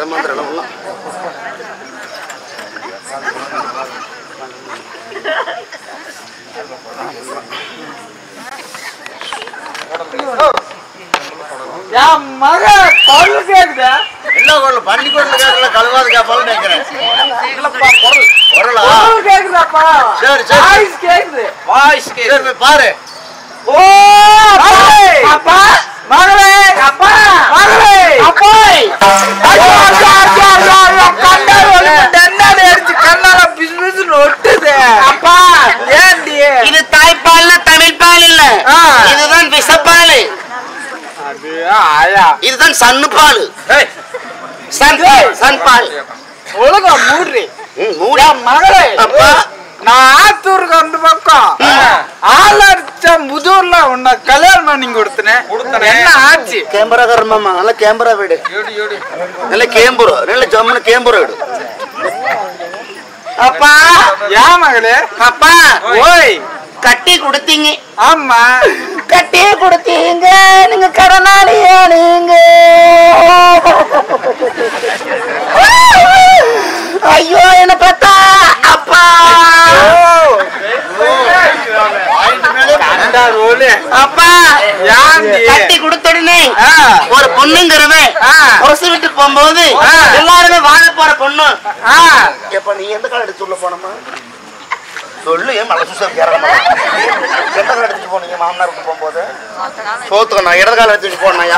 ஏமாந்துடலாம் என் மக கொள்ளு கேக்குதா என்ன குரல் பண்ணி குரல் கேட்கல கழுவாது கேட்பாலும் நினைக்கிறேன் குரலா கொள்ளு கேக்குதாப்பா சரி, சரி. வாய்ஸ் கேக்குது வாய்ஸ் சரி போய் பாரு ஓ அப்பா மகளே அப்பா மகளே அப்பாய் ஐயோ ஐயோ ஐயோ ஐயோ ஐயோ கண்ணாடி ஒளி டன்னாடி அடிச்சு கண்ணால பிசு பிசுன்னு ஒட்டுது அப்பா ஏண்டி இது தாய்ப்பால் தமிழ் பால் இல்ல ஆ. இதுதான் விஷப்பால் அது ஆயா இதுதான் சன்னு பால் சன் சன் பால் ஒழுங்கா மூடுறி ம், மூடி. என் மகளே அப்பா. நான் ஆத்தூருக்கு அந்த பக்கம் ஆளடிச்ச முதூர்ல உன்னை கல்யாணம் பண்ணி கொடுத்தனே கொடுத்தனே. என்ன ஆச்சு கேமராக்காரர் மாமா நல்ல கேமரா வீடு யோடி யோடி நல்ல கேம்புரம் நல்ல ஜம்முன்னு கேம்புரம் வீடு அப்பா ஏன் மகளே அப்பா ஓய் கட்டி கொடுத்தீங்க ஆமா கட்டி கொடுத்தீங்க நீங்க கடனாளியா நீங்க ஐயோ என்ன பார்த்தா அப்பா கண்டா ரோலு அப்பா ஏன்டி? கட்டி கொடுத்த உடனே ஆ. ஒரு பொண்ணுங்கிறவன் ஆ. புரசு வீட்டுக்கு போகும்போது ஆ. எல்லாருமே வாழ போற பொண்ணு ஆ எப்ப நீ எந்த காலம் எடுத்து உள்ள போனமா சொல்லு ஏன் மலை சுசம் கேரளமா எந்த காலம் எடுத்துட்டு போனீங்க மாமனாருக்கு போகும்போது சோத்துக்க நான் இடது காலம் எடுத்துட்டு போனேயா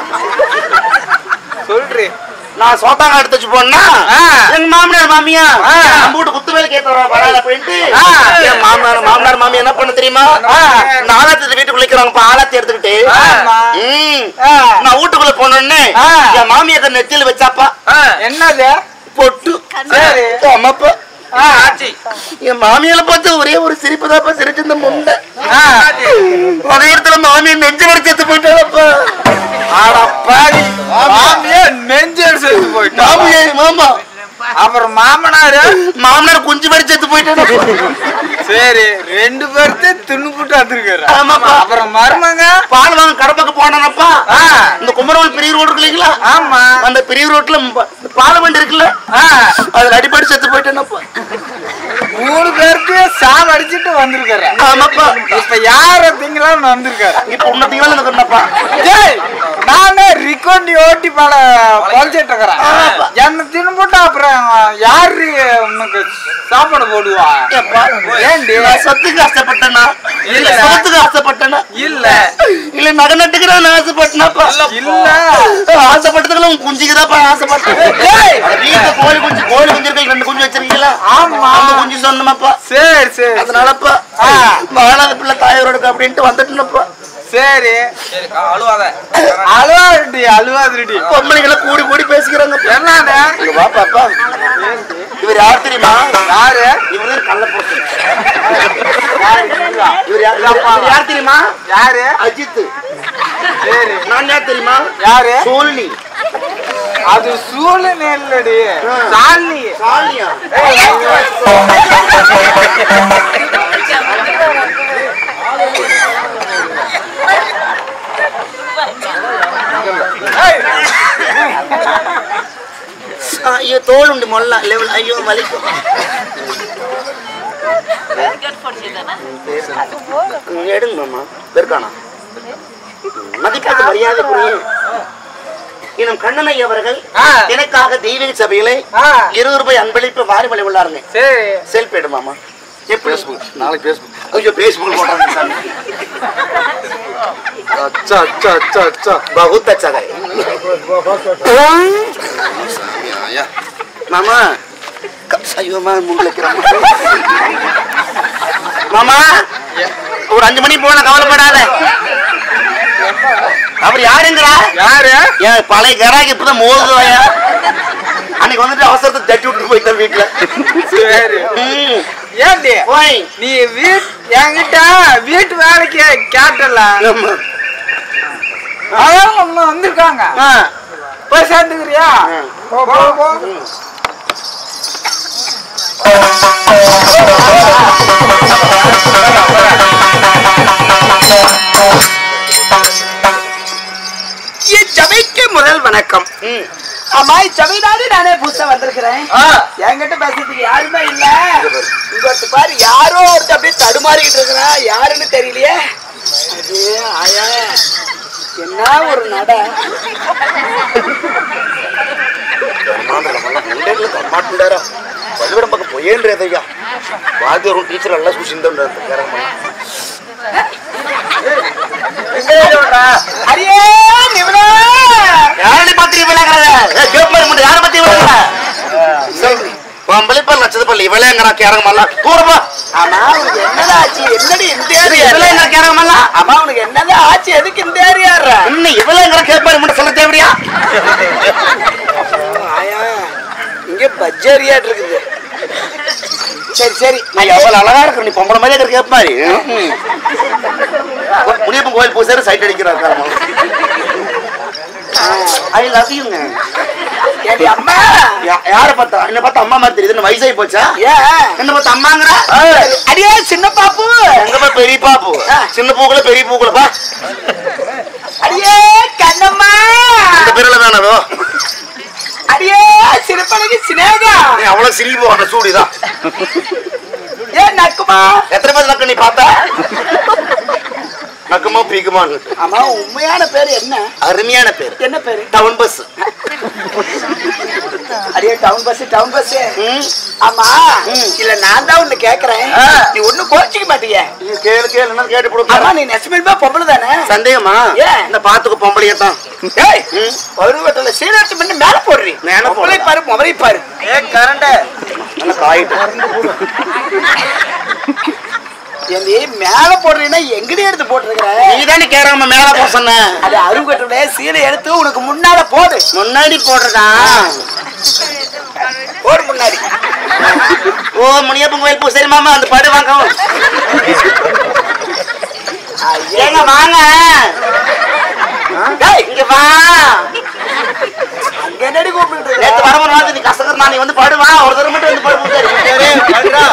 சொல்றி நான் சோத்தாங்க எடுத்து வச்சு போனா ஆ. எங்க மாமனார் மாமியா ஆ. நம்ம வீட்டு குத்து வேலை கேட்டு வராது அப்படின்ட்டு ஆ. என் மாமனார் மாமனார் மாமி என்ன பண்ண தெரியுமா ஆ. நாலாத்தி வீட்டுக்குள்ள இருக்கிறாங்க ஆலாத்தி எடுத்துக்கிட்டு ஆமா. ம். ஆ. நான் வீட்டுக்குள்ள போனோடனே ஆ. என் மாமியார் நெத்தியில வச்சாப்பா என்னது பொட்டு சரி. அம்மாப்பா ஆ ஆச்சி என் மாமியால பார்த்து ஒரே ஒரு சிரிப்பு தாப்பா சிரிச்சிருந்த முண்டை ஆ அதே இடத்துல மாமியார் நெஞ்சு வரைச்சு செத்து போயிட்டாப்பா அட பாவி மாமியே நெஞ்சு செத்து போயிட்டா மாமியா மாமா அப்புறம் மாமனாரு மாமனார் குஞ்சு வரைச்சு செத்து போயிட்டாரு சரி ரெண்டு பேர்த்து தின்னுபுட்டு வந்துருக்காரு ஆமாப்பா. அப்புறம் மருமங்க பால் வாங்க கடப்பக்க போனப்பா ஆ. இந்த குமரவன் பெரிய ரோடு இருக்கு இல்லைங்களா ஆமா அந்த பெரிய ரோட்ல ம- பால் வண்டி இருக்குல்ல ஆ அதுல அடிப்படி செத்து போயிட்டேனப்பா மூணு பேருக்கு சாவு அடிச்சிட்டு வந்திருக்காரு ஆமாப்பா இப்ப யார திங்கலாம்னு வந்திருக்காரு இப்ப உன்னத்தீங்களா எனக்கு என்னப்பா டேய், நானே ரிக்கோண்டி ஓட்டி பல பொழைச்சிட்டு இருக்கிறேன் ஆமாப்பா. என்ன தின்னுபுட்டு அப்புறம் யாரு உனக்கு சாப்பாடு போடுவா ஏப்பா, ஏண்டி? நான் சொத்துக்கு ஆசைப்பட்டேனா இல்ல இல்ல. சோத்துக்கு ஆசைப்பட்டேனா இல்ல இல்ல நகை நட்டுக்கு நான் ஆசைப்பட்டேனாப்பா இல்ல ஆசைப்பட்டதுக்குள்ள உன் குஞ்சுக்குதாப்பா ஆசைப்பட்டேன் டேய். அட வீட்டுல கோழி குஞ்சு கோழி குஞ்சு இருக்கு ரெண்டு குஞ்சு வச்சிருக்கீங்களா ஆமா அந்த குஞ்சு சொன்னமாப்பா சரி சரி அதனாலப்பா ஆ. வாழாத பிள்ளை தாயோருக்கு அப்படின்ட்டு வந்துட்டுனப்பா சரி சரி அ- அழுவாத அழுவாதுடி அழுவாதுடி பொம்பளைங்களை கூடி கூடி பேசிக்கிறாங்க என்னடா இங்க வா பாப்பா இவர் யார் தெரியுமா யாரு இவர் தான் கள்ள போட்டு இவர் யார் இவர் யார் தெரியுமா யாரு அஜித் சரி நான் யார் தெரியுமா யாரு சோழினி அது சூழ்நிலை இல்லடி ஆ. சாலி சாலியா ஐயோ தோல் உண்டு மொல்ல லெவல் ஐயோ வலிக்கும் ம், எடுங்க மாமா பெருக்கானா மதிப்பாக மரியாதைக்குரிய இன்னும் கண்ணனை அவர்கள் ஆ. எனக்காக தெய்வீக சபையிலே ஆ. இருபது ரூபாய் அன்பளிப்பு வாரி வழி உள்ளாருங்க சரி செல்ஃபி எடு மாமா எப்படி நாளைக்கு பேஸ்புக் ஐயோ பேஸ்புக் போட்டாங்க சாமி. அச்சா அச்சா அச்சா அச்சா बहुत अच्छा है மாமா க- ஐயோ மா முன்னிலைக்கிறோம் மாமா ஒரு அஞ்சு மணி போன கவலைப்படாத அவர் யாருங்கிறா யாரு என் பழைய கராக்கு இப்பதான் மோதுவாயா அன்னைக்கு வந்துட்டு அவசரத்தை தட்டி விட்டு போயிட்டார் வீட்டுல சரி ம், ஏண்டி போய் நீ வீட் என்கிட்ட வீட்டு வேலைக்கு கேட்டல ஆமா. அதான் ஒண்ணு வந்திருக்காங்க ஆ, போய் சேர்ந்துக்கிறியா ஆ. போ போ போ இச்சபைக்கு முதல் வணக்கம் ம். அம்மா சமையலாடி நானே புதுசா வந்திருக்கிறேன் ஆ. என்கிட்ட பேசுறதுக்கு யாருமே இல்ல இங்க ஒருத்த பாரு யாரோ ஒருத்த அப்படியே தடுமாறிக்கிட்டு இருக்கிறா யாருன்னு தெரியலையே அது ஆயா என்ன ஒரு நட ఉండేట్లు కమ్మాటుండారా పదివేడం పక్క పోయేండ్రేదయ్యా వాద్యం టీచర్ అలా చూసిందండి அடியே நிவனா யாரை பத்தி இவளேங்கிறத கேட்பாரு மட்டும் யாரை பத்தி இவளேங்கிற பொம்பளை பல் லட்சத்து பல்லு இவளேங்கிறா கேரங்கமல்ல தூரமா ஆமா உனக்கு என்னதான் ஆச்சு என்னடி இந்த ஏரியா இவளேங்கிற கேரங்கமல்ல ஆமா உனக்கு என்னதான் ஆச்சு எதுக்கு இந்த ஏரியாடுற இன்னும் இவளேங்கிற கேட்பாரு மட்டும் சொல்ல தேவையா ஆயா இங்க பஜ்ஜரியாட் இருக்குது சரி சரி நான் எவ்வளவு அழகா இருக்கிற நீ பொம்பளை மாதிரி இருக்கிற கேட்பாரு முனியப்பன் கோயில் பூசாரு சைட் அடிக்கிறார் ஐ லவ் யூங்க ஏடி அம்மா யாரை பார்த்தா என்ன பார்த்தா அம்மா மாதிரி தெரியுது என்ன வயசாகி போச்சா ஏன் என்ன பார்த்தா அம்மாங்கிற அடியே சின்ன பாப்பு எங்கப்பா பெரிய பாப்பு சின்ன பூக்குல பெரிய பூக்குலப்பா அடியே கண்ணம்மா இந்த பேரில் வேணாதோ அடியே சிறுப்பனுக்கு சினேகா நீ அவ்வளவு சிரிப்பு அந்த சூடிதான் ஏ நக்குமா எத்தனை பேர் நக்கு நீ பார்த்தா நக்குமா பீக்குமான்னு ஆமா உண்மையான பேர் என்ன அருமையான பேர் என்ன பேரு டவுன் பஸ் அடியே டவுன் பஸ் டவுன் பஸ் ம் ஆமா இல்ல நான் தான் ஒண்ணு கேக்குறேன் ஆ. நீ ஒண்ணும் கோச்சிக்க மாட்டீங்க நீ கேளு கேளு என்ன கேட்டு ஆமா கொடுக்க நீ நெசமில்மா பொம்பளை தானே சந்தேகமா ஏன்? இந்த பாத்துக்கு பொம்பளையே தான் ஏய் ம். பருவத்துல சீரட்டு பண்ணி மேல போடுறீ மேல போடுறேன். பொம்பளை பாரு முறை பாரு ஏ கரண்ட நல்லா காயிட்டு ஏண்டி மேல போடுறீன்னா எங்கடி எடுத்து போட்டுருக்கிற நீ தானே கேறாம மேல போ சொன்ன அது அருங்கட்டுல சீலை எடுத்து உனக்கு முன்னால போடு முன்னாடி போடுறதா போடு முன்னாடி ஓ முனியப்பன் கோயில் பூசாரி மாமா அந்த படு வாங்க ஏங்க வாங்க டேய், இங்க வா அங்க என்னடி கூப்பிட்டு நேத்து வரவன் வந்து நீ கசகர் நான் நீ வந்து படுவா ஒரு தடவை மட்டும் வந்து படு பூசாரி பூசாரி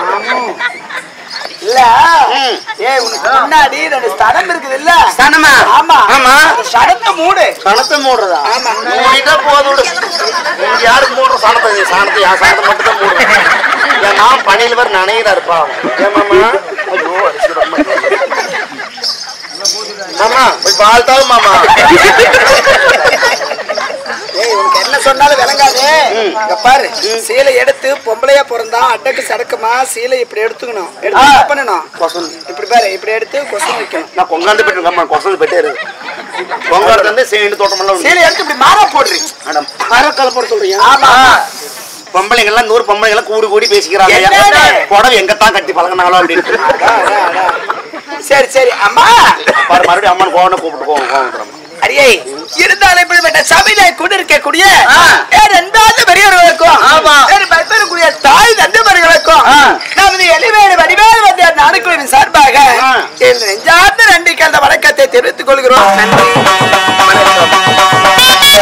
இல்ல ம். ஏய் உனக்கு முன்னாடி ரெண்டு ஸ்தலம் இருக்குது இல்ல சனமா ஆமா ஆமா அந்த சடத்தை மூடு சனத்தை மூடுறதா ஆமா. மூடிட்டா போதும் இங்க யாருக்கு மூடுற சாணத்தை நீ சாணத்தை என் சாணத்தை மட்டும் தான் மூடுறேன் என் நான் பணியில் வர நனையில இருப்பா ஏன் மாமா ஐயோ அடிச்சுக்கிற அம்மா. மாமா போய் பால் தாவு மாமா ஏய் உனக்கு என்ன சொன்னாலும் விளங்காது ம். இங்க பாரு சீலை எடுத்து பொம்பளையா பிறந்தா அட்டைக்கு சடக்குமா சீலை இப்படி எடுத்துக்கணும் எடுத்து ஆ. என்ன பண்ணணும் கொசன் இப்படி பாரு இப்படி எடுத்து கொசம் வைக்கணும் நான் கொங்காந்து போயிட்டு இருக்கேன் கொசந்து போயிட்டே இருக்கு கொங்காடு வந்து சேண்டு தோட்டமெல்லாம் உண்டு. சீலை எடுத்து இப்படி மாறா போடுறீ மேடம் மரக்கால போட சொல்றீங்க ஆமா பொம்பளைங்க எல்லாம் நூறு பொம்பளைங்க எல்லாம் கூடி கூடி பேசிக்கிறாங்க என்னது? புடவை எங்கத்தான் கட்டி பழகினாங்களோ அப்படின்னு அடா, அடா, அடா. சரி சரி அம்மா பாரு மறுபடியும் அம்மன் கோவனை கூப்பிட்டு கோவம் கோவம் அடியே இருந்தாலும் இப்படிப்பட்ட சபையில குடியிருக்கக்கூடிய ஆ. வேற ரெண்டாவது பெரியவர்களுக்கும் ஆமா. வேறு பல்வேறுக்குரிய தாய் தந்தைவர்களுக்கும் ஆ. நமது எளிவேடு வடிவேறு வந்த நாடுகளின் சார்பாக ஆ. என் நெஞ்சார்ந்த நன்றி கலந்த வணக்கத்தை தெரிவித்துக் கொள்கிறோம் நன்றி வணக்கம்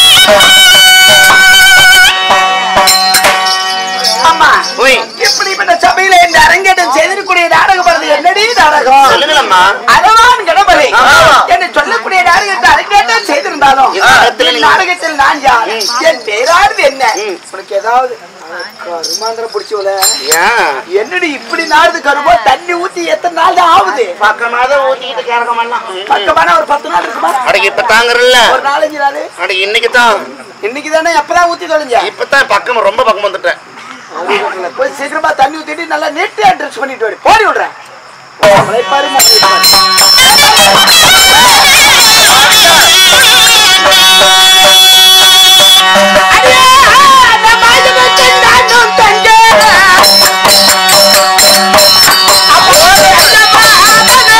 அம்மா ஓய் இப்படிப்பட்ட சபையில இந்த அரங்கேற்றம் செய்திருக்கூடிய நாடகம் வருது என்னடி நாடகம் சொல்லுங்களம்மா அரவான் கணபதி ஆமா. என்று சொல்லக்கூடிய நாடகத்தை அரங்கேற்றம் செய்திருந்தாலும் இந்த நாடகத்தில் இந்த நீ- நாடகத்தில் நான் யார் என் பேரானது என்ன ம். உனக்கு ஏதாவது கருமாந்திரம் பிடிச்சவள ஏன் என்னடி இப்படி நாளுது கருமோ தண்ணி ஊத்தி எத்தனை நாள் தான் ஆகுது பக்கமாத ஊத்திக்கிட்டு கேரகமெல்லாம் பக்கமான ஒரு பத்து நாள் இருக்குமா அடக்கு இப்ப தாங்கறல்ல ஒரு நாலஞ்சு நாள் அடக்கு இன்னைக்கு தான் இன்னைக்கு தானே எப்பதான் ஊத்தி தொலைஞ்ச இப்பதான் பக்கம் ரொம்ப பக்கம் வந்துட்டேன் போய் சீக்கிரமா தண்ணி ஊத்திட்டு நல்லா நீட்டா ட்ரெஸ் பண்ணிட்டு வரி போடி விடுறேன் அவளை பாரு, மகளை பாரு. அடியே, அந்த மாதுளத்தை நானும் தங்க. அப்போ அந்த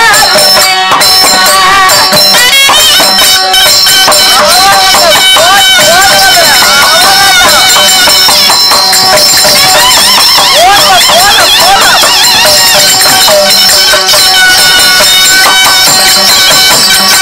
Thank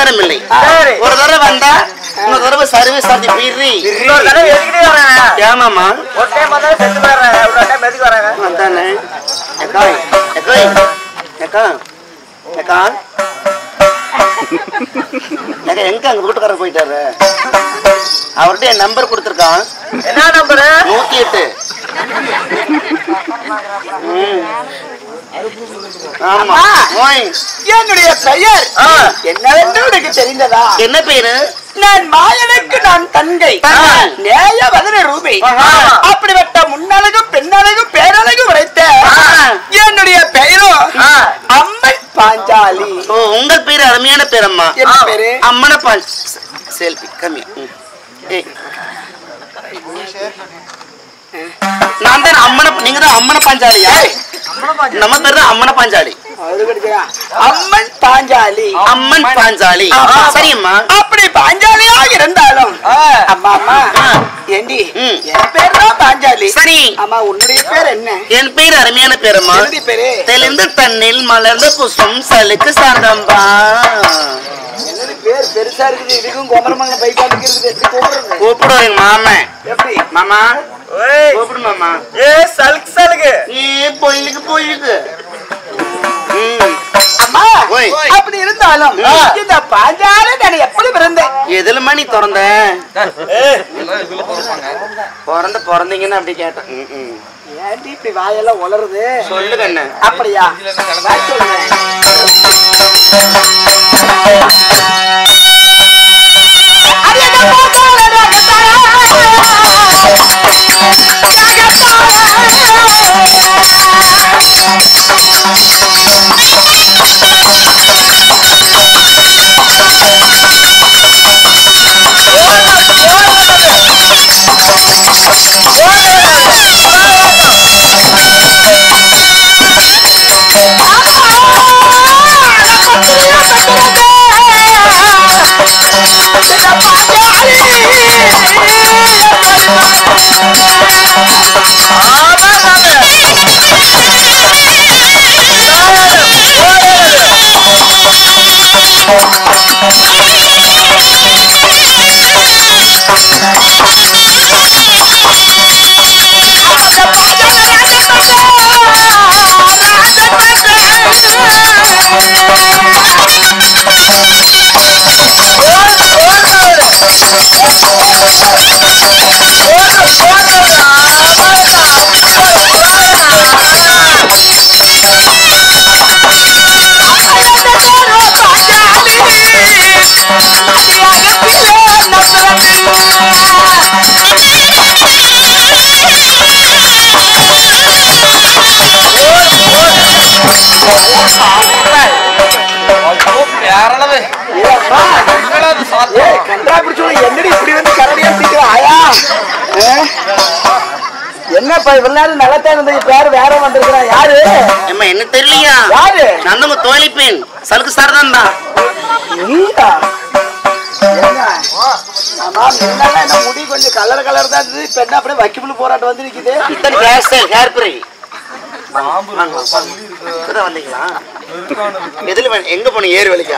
அதிகாரம் இல்லை சரி. ஒரு தடவை வந்தா இன்னொரு தடவை சர்வீஸ் சார்ஜ் பீரி இன்னொரு தடவை எதுக்கிட்டே வராங்க ஏமாமா ஒரு டைம் வந்தாலும் செத்து போயிடுறாங்க ஒரு டைம் எதுக்கு வராங்க அதானே எக்காய் எக்காய் எக்கா எக்கா எங்க எங்க அங்க வீட்டுக்காரர் போயிட்டாரு அவர்கிட்ட என் நம்பர் கொடுத்துருக்கான் என்ன நம்பரு நூத்தி எட்டு ம். ஆமா ஓய். என்னுடைய பெயர் ஆ, என்னவென்று உனக்கு தெரிந்ததா என்ன பேரு நான் மாயனுக்கு நான் தங்கை ஆ. நேய வதன ரூபி ஆஹா. அப்படிப்பட்ட முன்னழகு பெண்ணழகு பேரழகு உரைத்த ஆ. என்னுடைய பெயரோ ஆ. அம்மன் பாஞ்சாலி ஓ உங்கள் பேரு அருமையான பேரம்மா என்ன பேரு அம்மன பால் செல்பி கம்மி ம். ஏய். நான் தான் அம்மன நீங்க தான் அம்மன பாஞ்சாலியா நம்ம பேர் தான் அம்மன பாஞ்சாலி அம்மன் பாஞ்சாலி அம்மன் பாஞ்சாலி ஆமா. சரியம்மா அப்படி பாஞ்சாலியாக இருந்தாலும் அம்மா அம்மா ஆ. ஏண்டி ம். என் பேர் தான் பாஞ்சாலி சரி அம்மா உன்னுடைய பேர் என்ன என் பேர் அருமையான பேரம்மா என்னுடைய பேரு தெளிந்த தண்ணில் மலர்ந்த புஷ்பம் சலுக்கு சாரதம்பா என்னுடைய பேர் பெருசா இருக்குது இதுக்கும் கோமரமங்கலம் பைக்காட்டுக்கு இருக்குது எப்படி கூப்பிடுறது கூப்பிடுவோம் எங்க மாமன் எப்படி மாமா கூப்பிடு மாமா ஏ சலுக்கு சலுக்கு ஏ பொயிலுக்கு பொயிலுக்கு ம். அம்மா ஓய். அப்படி இருந்தாலும் ஆ. இந்த பாஞ்சாலி நான் எப்படி பிறந்தேன் எதுலமா நீ திறந்த பிறந்த பிறந்தீங்கன்னு அப்படி கேட்டேன் ம், ம். ஏன்டி இப்படி வாயெல்லாம் உளருது சொல்லு கண்ணு அப்படியா நான் சொல்றேன். அடியேன் போகாத ஏய், கண்டா பிடிச்சவன என்னடி இப்படி வந்து கரடியா பிடிக்கிற ஆயா ஆ? என்னப்பா இவ்வளவு நேரம் நல்லத்தா இருந்தது இப்ப யாரு வேற வந்திருக்கிறான் யாரு ஏம்மா என்ன தெரியலையா யாரு நான் தான் உங்க தோழிப்பேன் சலுக்கு சாரதான் தான் நீயா ஏங்க? ஆமா முன்னால என்ன முடி கொஞ்சம் கலர் கலர் தான் இருந்தது இப்ப என்ன அப்படியே வக்கிப்புல போராட்டம் வந்து நிக்குது இத்தனை ஹேர் ஸ்டைல் ஹேர் பிரை இப்பதான் வந்தீங்களா எதுல வே- எங்க போனீங்க ஏறு வலிக்கா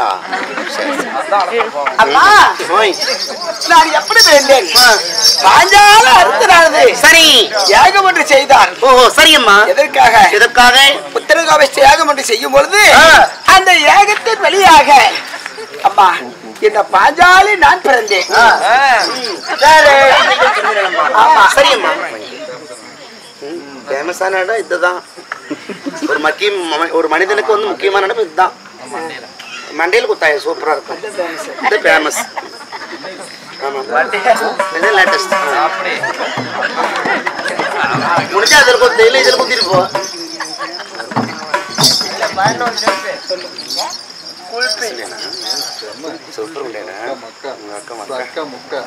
அம்மா ஓய் நான் எப்படி வேண்டேன் பாஞ்சால அறுத்தனானது சரி யாகம் ஒன்று செய்தான் ஓஹோ சரியம்மா எதற்காக எதற்காக உத்தரகாவஸ்த யாகம் ஒன்று செய்யும் பொழுது ஆ. அந்த யாகத்தின் வழியாக அம்மா இந்த பாஞ்சாலி நான் பிறந்தேன் சரி ஆமா. சரியம்மா ஃபேமஸான இடம் இதுதான் ஒரு மக்கிய ம- ஒரு மனிதனுக்கு வந்து முக்கியமான இடம் இதுதான் மண்டையில் குத்தாய சூப்பரா இருக்கும் இது ஃபேமஸ் ஆமா இது லேட்டஸ்ட் முடிஞ்சா அதில் குத்து இல்லை இதில் குத்திட்டு போ சூப்பர் ఉండేనా అక్క మక్క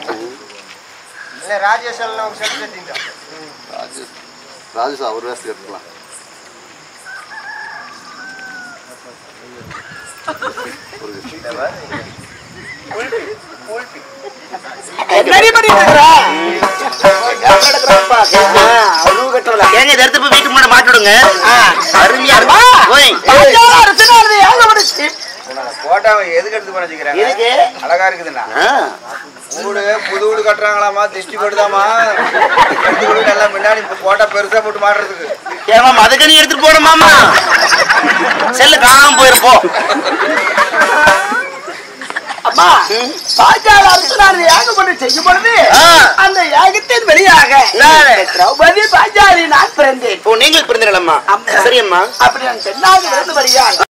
ராஜேஷ் அவர் வேஸ்ட் எடுத்துக்கலாம் என்னடி பண்ணிட்டு இருக்கிற? ஆ, அருவு கட்டல. ஏங்க இதை எடுத்து போய் வீட்டுக்கு முன்னாடி மாட்டி விடுங்க அருமையா அம்மா, இருக்கும் ஓய் பாஞ்சால அறுத்தனானது யாகம் ஒன்று செய்- போட்டாவை எதுக்கு எடுத்து பண்ண வச்சுக்கிறாங்க எதுக்கு அழகா இருக்குதுண்ணா ஆ, வீடு புது வீடு கட்டுறாங்களாமா திருஷ்டி போடுதாமா எடுத்து வீடு எல்லாம் முன்னாடி இப்ப போட்டா பெருசா போட்டு மாட்டுறதுக்கு ஏமா மதுக்கணி எடுத்துட்டு போன மாமா செல்லு காணாம போயிருப்போம் அம்மா பாஞ்சால அரசனார் யாகப்பட்டு செய்யும் பொழுது ஆ. அந்த யாகத்தின் வெளியாக சரி. திரௌபதி பாஞ்சாலி நான் பிறந்தேன் இப்போ நீங்கள் பிறந்தீங்களம்மா ஆமா. சரியம்மா அப்படி நான் தென்னாக இருந்தபடியால்